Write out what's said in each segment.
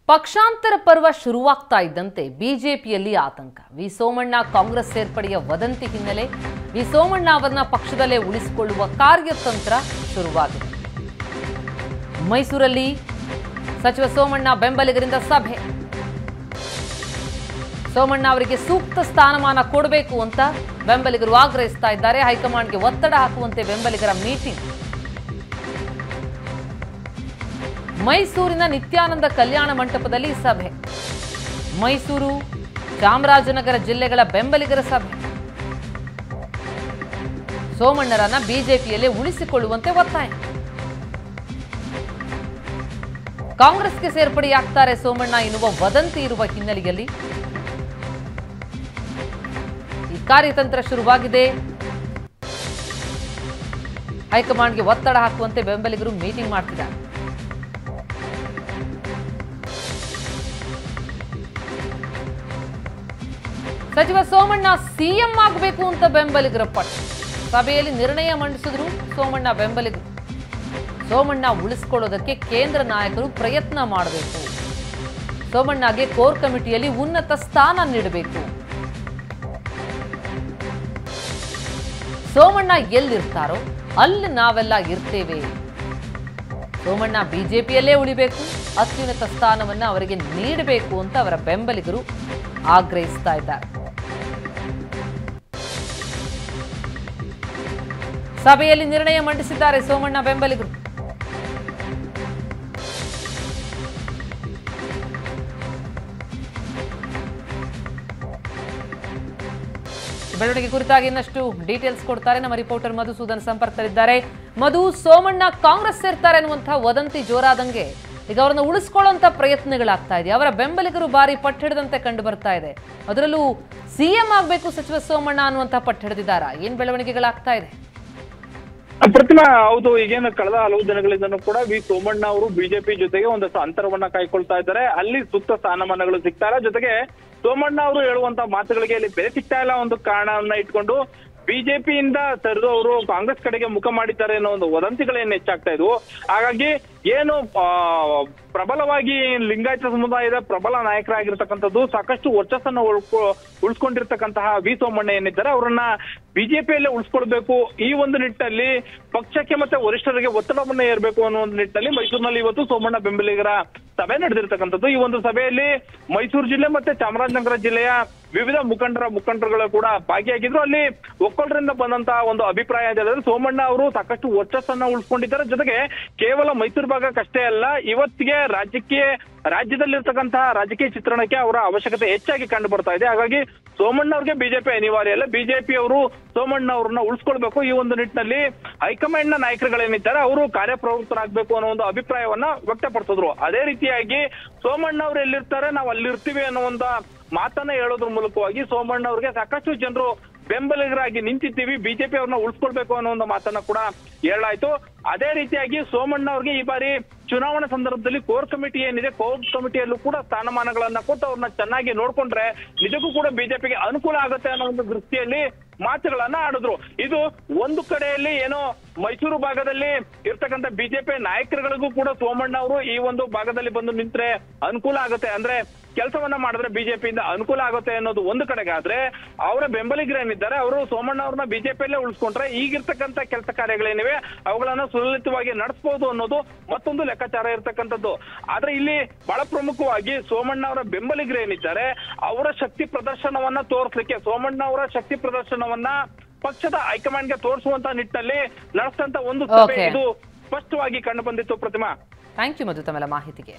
ಪಕ್ಷಾಂತರ ಪರ್ವ ಶುರುವಾಗ್ತಾ ಇದ್ದಂತೆ ಬಿಜೆಪಿಯಲ್ಲಿ ಆತಂಕ ವಿ ಸೋಮಣ್ಣ ಕಾಂಗ್ರೆಸ್ ಸೇರ್ಪಡೆಯ ವದಂತಿ ಹಿನ್ನೆಲೆ ವಿ ಸೋಮಣ್ಣ ಅವರನ್ನ ಪಕ್ಷದಲ್ಲೇ ಉಳಿಸಿಕೊಳ್ಳುವ ಕಾರ್ಯತಂತ್ರ ಶುರುವಾಗಿದೆ ಮೈಸೂರಲ್ಲಿ ಸಚಿವ ಸೋಮಣ್ಣ ಬೆಂಬಲಿಗರಿಂದ ಸಭೆ ಸೋಮಣ್ಣ ಅವರಿಗೆ ಸೂಕ್ತ ಸ್ಥಾನಮಾನ ಕೊಡಬೇಕು ಅಂತ ಬೆಂಬಲಿಗರು ಆಗ್ರಹಿಸ್ತಾ ಇದ್ದಾರೆ ಹೈಕಮಾಂಡ್ಗೆ ಒತ್ತಡ ಹಾಕುವಂತೆ ಬೆಂಬಲಿಗರ ಮೀಟಿಂಗ್ ಮೈಸೂರಿನ ನಿತ್ಯಾನಂದ ಕಲ್ಯಾಣ ಮಂಟಪದಲ್ಲಿ ಸಭೆ ಮೈಸೂರು ಚಾಮರಾಜನಗರ ಜಿಲ್ಲೆಗಳ ಬೆಂಬಲಿಗರ ಸಭೆ ಸೋಮಣ್ಣರನ್ನ ಬಿಜೆಪಿಯಲ್ಲೇ ಉಳಿಸಿಕೊಳ್ಳುವಂತೆ ಒತ್ತಾಯ ಕಾಂಗ್ರೆಸ್ಗೆ ಸೇರ್ಪಡೆಯಾಗ್ತಾರೆ ಸೋಮಣ್ಣ ಎನ್ನುವ ವದಂತಿ ಇರುವ ಹಿನ್ನೆಲೆಯಲ್ಲಿ ಈ ಕಾರ್ಯತಂತ್ರ ಶುರುವಾಗಿದೆ ಹೈಕಮಾಂಡ್ಗೆ ಒತ್ತಡ ಹಾಕುವಂತೆ ಬೆಂಬಲಿಗರು ಮೀಟಿಂಗ್ ಮಾಡ್ತಿದ್ದಾರೆ ಸಚಿವ ಸೋಮಣ್ಣ ಸಿಎಂ ಆಗಬೇಕು ಅಂತ ಬೆಂಬಲಿಗರ ಪಟ್ಟ ಸಭೆಯಲ್ಲಿ ನಿರ್ಣಯ ಮಂಡಿಸಿದ್ರು ಸೋಮಣ್ಣ ಬೆಂಬಲಿಗರು ಸೋಮಣ್ಣ ಉಳಿಸ್ಕೊಳ್ಳೋದಕ್ಕೆ ಕೇಂದ್ರ ನಾಯಕರು ಪ್ರಯತ್ನ ಮಾಡಬೇಕು ಸೋಮಣ್ಣಗೆ ಕೋರ್ ಕಮಿಟಿಯಲ್ಲಿ ಉನ್ನತ ಸ್ಥಾನ ನೀಡಬೇಕು ಸೋಮಣ್ಣ ಎಲ್ಲಿರ್ತಾರೋ ಅಲ್ಲಿ ನಾವೆಲ್ಲ ಇರ್ತೇವೆ ಸೋಮಣ್ಣ ಬಿಜೆಪಿಯಲ್ಲೇ ಉಳಿಬೇಕು ಅತ್ಯುನ್ನತ ಸ್ಥಾನವನ್ನ ಅವರಿಗೆ ನೀಡಬೇಕು ಅಂತ ಅವರ ಬೆಂಬಲಿಗರು ಆಗ್ರಹಿಸ್ತಾ ಇದ್ದಾರೆ ಸಭೆಯಲ್ಲಿ ನಿರ್ಣಯ ಮಂಡಿಸಿದ್ದಾರೆ ಸೋಮಣ್ಣ ಬೆಂಬಲಿಗರು ಬೆಳವಣಿಗೆ ಕುರಿತಾಗಿ ಇನ್ನಷ್ಟು ಡೀಟೇಲ್ಸ್ ಕೊಡ್ತಾರೆ ನಮ್ಮ ರಿಪೋರ್ಟರ್ ಮಧುಸೂದನ್ ಸಂಪರ್ಕದಲ್ಲಿದ್ದಾರೆ ಮಧು ಸೋಮಣ್ಣ ಕಾಂಗ್ರೆಸ್ ಸೇರ್ತಾರೆ ಅನ್ನುವಂತಹ ವದಂತಿ ಜೋರಾದಂಗೆ ಈಗ ಅವರನ್ನು ಉಳಿಸ್ಕೊಳ್ಳುವಂತ ಪ್ರಯತ್ನಗಳಾಗ್ತಾ ಇದೆ ಅವರ ಬೆಂಬಲಿಗರು ಬಾರಿ ಪಟ್ಟಿಡದಂತೆ ಕಂಡು ಬರ್ತಾ ಇದೆ ಅದರಲ್ಲೂ ಸಿಎಂ ಆಗಬೇಕು ಸಚಿವ ಸೋಮಣ್ಣ ಅನ್ನುವಂತಹ ಪಟ್ಟಿಡಿದಾರ ಏನ್ ಬೆಳವಣಿಗೆಗಳಾಗ್ತಾ ಇದೆ ಪ್ರತಿಮಾ ಹೌದು ಈಗೇನು ಕಳೆದ ಹಲವು ದಿನಗಳಿಂದನೂ ಕೂಡ ವಿ ಸೋಮಣ್ಣ ಅವರು ಬಿಜೆಪಿ ಜೊತೆಗೆ ಒಂದಷ್ಟು ಅಂತರವನ್ನ ಕಾಯ್ಕೊಳ್ತಾ ಇದ್ದಾರೆ ಅಲ್ಲಿ ಸೂಕ್ತ ಸ್ಥಾನಮಾನಗಳು ಸಿಗ್ತಾ ಇಲ್ಲ ಜೊತೆಗೆ ಸೋಮಣ್ಣ ಅವರು ಹೇಳುವಂತ ಮಾತುಗಳಿಗೆ ಇಲ್ಲಿ ಬೆಲೆ ಸಿಗ್ತಾ ಇಲ್ಲ ಒಂದು ಕಾರಣವನ್ನ ಇಟ್ಕೊಂಡು ಬಿಜೆಪಿಯಿಂದ ಸರಿದು ಅವರು ಕಾಂಗ್ರೆಸ್ ಕಡೆಗೆ ಮುಖ ಮಾಡಿದ್ದಾರೆ ಅನ್ನೋ ಒಂದು ವದಂತಿಗಳೇನು ಹೆಚ್ಚಾಗ್ತಾ ಇದ್ವು ಹಾಗಾಗಿ ಏನು ಆ, ಪ್ರಬಲವಾಗಿ ಲಿಂಗಾಯತ ಸಮುದಾಯದ ಪ್ರಬಲ ನಾಯಕರಾಗಿರ್ತಕ್ಕಂಥದ್ದು ಸಾಕಷ್ಟು ವರ್ಚಸ್ಸನ್ನ ಉಳ್ಕೊ ಉಳಿಸ್ಕೊಂಡಿರ್ತಕ್ಕಂತಹ ವಿ ಸೋಮಣ್ಣ ಏನಿದ್ದಾರೆ ಅವರನ್ನ ಬಿಜೆಪಿಯಲ್ಲೇ ಉಳಿಸ್ಕೊಳ್ಬೇಕು ಈ ಒಂದು ನಿಟ್ಟಲ್ಲಿ ಪಕ್ಷಕ್ಕೆ ಮತ್ತೆ ವರಿಷ್ಠರಿಗೆ ಒತ್ತಡವನ್ನ ಏರ್ಬೇಕು ಅನ್ನೋ ಒಂದು ನಿಟ್ಟಲ್ಲಿ ಮೈಸೂರಿನಲ್ಲಿ ಇವತ್ತು ಸೋಮಣ್ಣ ಬೆಂಬಲಿಗರ ಸಭೆ ನಡೆದಿರ್ತಕ್ಕಂಥದ್ದು ಈ ಒಂದು ಸಭೆಯಲ್ಲಿ ಮೈಸೂರು ಜಿಲ್ಲೆ ಮತ್ತೆ ಚಾಮರಾಜನಗರ ಜಿಲ್ಲೆಯ ವಿವಿಧ ಮುಖಂಡರ ಮುಖಂಡರುಗಳು ಕೂಡ ಭಾಗಿಯಾಗಿದ್ರು ಅಲ್ಲಿ ಒಕ್ಕಲರಿಂದ ಬಂದಂತಹ ಒಂದು ಅಭಿಪ್ರಾಯ ಅಂತ ಹೇಳಿದ್ರೆ ಸೋಮಣ್ಣ ಅವರು ಸಾಕಷ್ಟು ವರ್ಚಸ್ಸನ್ನ ಉಳಿಸ್ಕೊಂಡಿದ್ದಾರೆ ಜೊತೆಗೆ ಕೇವಲ ಮೈಸೂರು ಭಾಗಕ್ಕಷ್ಟೇ ಅಲ್ಲ ಇವತ್ತಿಗೆ ರಾಜ್ಯಕ್ಕೆ ರಾಜ್ಯದಲ್ಲಿರ್ತಕ್ಕಂತಹ ರಾಜಕೀಯ ಚಿತ್ರಣಕ್ಕೆ ಅವರ ಅವಶ್ಯಕತೆ ಹೆಚ್ಚಾಗಿ ಕಂಡು ಬರ್ತಾ ಇದೆ ಹಾಗಾಗಿ ಸೋಮಣ್ಣ ಅವ್ರಿಗೆ ಬಿಜೆಪಿ ಅನಿವಾರ್ಯ ಅಲ್ಲ ಬಿಜೆಪಿ ಅವರು ಸೋಮಣ್ಣ ಅವ್ರನ್ನ ಉಳಿಸ್ಕೊಳ್ಬೇಕು ಈ ಒಂದು ನಿಟ್ಟಿನಲ್ಲಿ ಹೈಕಮಾಂಡ್ ನ ನಾಯಕರುಗಳೇನಿದ್ದಾರೆ ಅವರು ಕಾರ್ಯಪ್ರವೃತ್ತರಾಗಬೇಕು ಅನ್ನೋ ಒಂದು ಅಭಿಪ್ರಾಯವನ್ನ ವ್ಯಕ್ತಪಡಿಸಿದ್ರು ಅದೇ ರೀತಿಯಾಗಿ ಸೋಮಣ್ಣ ಅವ್ರು ಎಲ್ಲಿರ್ತಾರೆ ನಾವು ಅಲ್ಲಿರ್ತೀವಿ ಅನ್ನೋ ಒಂದು ಮಾತನ್ನ ಹೇಳೋದ್ರ ಮೂಲಕವಾಗಿ ಸೋಮಣ್ಣ ಅವ್ರಿಗೆ ಸಾಕಷ್ಟು ಜನರು ಬೆಂಬಲಿಗರಾಗಿ ನಿಂತಿದ್ದೀವಿ ಬಿಜೆಪಿ ಅವ್ರನ್ನ ಉಳಿಸ್ಕೊಳ್ಬೇಕು ಅನ್ನೋ ಒಂದು ಮಾತನ್ನ ಕೂಡ ಹೇಳಾಯ್ತು ಅದೇ ರೀತಿಯಾಗಿ ಸೋಮಣ್ಣ ಅವ್ರಿಗೆ ಈ ಬಾರಿ ಚುನಾವಣಾ ಸಂದರ್ಭದಲ್ಲಿ ಕೋರ್ ಕಮಿಟಿ ಏನಿದೆ ಕೋರ್ ಕಮಿಟಿಯಲ್ಲೂ ಕೂಡ ಸ್ಥಾನಮಾನಗಳನ್ನ ಕೊಟ್ಟು ಅವ್ರನ್ನ ಚೆನ್ನಾಗಿ ನೋಡ್ಕೊಂಡ್ರೆ ನಿಜಕ್ಕೂ ಕೂಡ ಬಿಜೆಪಿಗೆ ಅನುಕೂಲ ಆಗುತ್ತೆ ಅನ್ನೋ ಒಂದು ದೃಷ್ಟಿಯಲ್ಲಿ ಮಾತುಗಳನ್ನ ಆಡಿದ್ರು ಇದು ಒಂದು ಕಡೆಯಲ್ಲಿ ಏನೋ ಮೈಸೂರು ಭಾಗದಲ್ಲಿ ಇರ್ತಕ್ಕಂಥ ಬಿಜೆಪಿ ನಾಯಕರುಗಳಿಗೂ ಕೂಡ ಸೋಮಣ್ಣ ಅವರು ಈ ಒಂದು ಭಾಗದಲ್ಲಿ ಬಂದು ನಿಂತ್ರೆ ಅನುಕೂಲ ಆಗುತ್ತೆ ಅಂದ್ರೆ ಕೆಲಸವನ್ನ ಮಾಡಿದ್ರೆ ಬಿಜೆಪಿಯಿಂದ ಅನುಕೂಲ ಆಗುತ್ತೆ ಅನ್ನೋದು ಒಂದು ಕಡೆಗಾದ್ರೆ ಅವರ ಬೆಂಬಲಿಗರೇನಿದ್ದಾರೆ ಅವರು ಸೋಮಣ್ಣ ಅವ್ರನ್ನ ಬಿಜೆಪಿಯಲ್ಲೇ ಉಳಿಸ್ಕೊಂಡ್ರೆ ಈಗಿರ್ತಕ್ಕಂಥ ಕೆಲಸ ಕಾರ್ಯಗಳೇನಿವೆ ಅವುಗಳನ್ನ ಸುಲಲಿತವಾಗಿ ನಡೆಸಬಹುದು ಅನ್ನೋದು ಮತ್ತೊಂದು ಲೆಕ್ಕಾಚಾರ ಇರ್ತಕ್ಕಂಥದ್ದು ಆದ್ರೆ ಇಲ್ಲಿ ಬಹಳ ಪ್ರಮುಖವಾಗಿ ಸೋಮಣ್ಣ ಅವರ ಬೆಂಬಲಿಗರೇನಿದ್ದಾರೆ ಅವರ ಶಕ್ತಿ ಪ್ರದರ್ಶನವನ್ನ ತೋರಿಸ್ಲಿಕ್ಕೆ ಸೋಮಣ್ಣ ಅವರ ಶಕ್ತಿ ಪ್ರದರ್ಶನವನ್ನ ಪಕ್ಷದ ಹೈಕಮಾಂಡ್ಗೆ ತೋರಿಸುವಂತ ನಿಟ್ಟಿನಲ್ಲಿ ನಡೆಸಿದಂತ ಒಂದು ಸಭೆ Okay. ಇದು ಸ್ಪಷ್ಟವಾಗಿ ಕಂಡು ಬಂದಿತ್ತು ಪ್ರತಿಮಾ ಥ್ಯಾಂಕ್ ಯು ಮಧು ತಮ್ಮೆಲ್ಲ ಮಾಹಿತಿಗೆ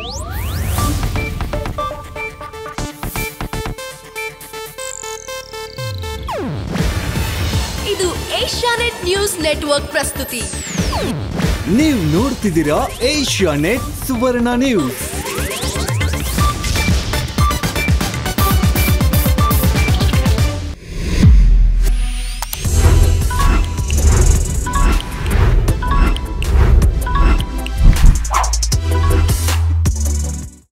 ಇದು ಏಷ್ಯಾನೆಟ್ ನ್ಯೂಸ್ ನೆಟ್ವರ್ಕ್ ಪ್ರಸ್ತುತಿ ನೀವು ನೋಡ್ತಿದ್ದೀರಾ ಏಷ್ಯಾ ನೆಟ್ ಸುವರ್ಣ ನ್ಯೂಸ್